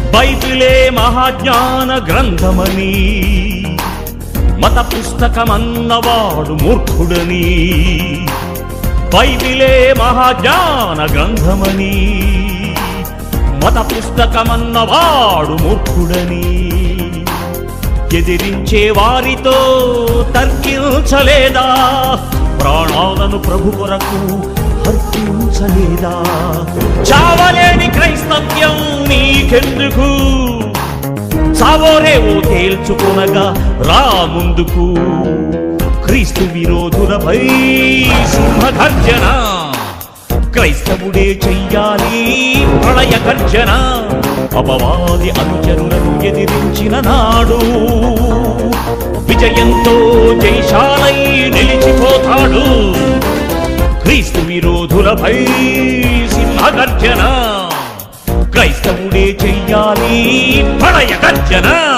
బైబిలే మహాజ్ఞాన గ్రంథమని మత పుస్తకమన్నవాడు మూర్ఖుడని బైబిలే మహాజ్ఞాన గ్రంథమని మత పుస్తకమన్నవాడు మూర్ఖుడని ఎదిరించే వారితో తర్కించలేదా ప్రాణాలను ప్రభు కొరకు అర్పించలేదా చావలేని క్రైస్తవ్యం నీకెందుకు చావోరేవో తేల్చుకొనగా రా ముందుకు క్రీస్తు విరోధులపై సింహగర్జన క్రైస్తవుడే చెయ్యాలి ప్రళయ గర్జన అపవాది అనుచరులను ఎదిరించిన నాడు విజయంతో జైశాలై నిలిచిపోతాడు క్రీస్తు విరోధులపై సింహగర్జన క్రైస్తవుడే చెయ్యాలి ప్రళయ గర్జన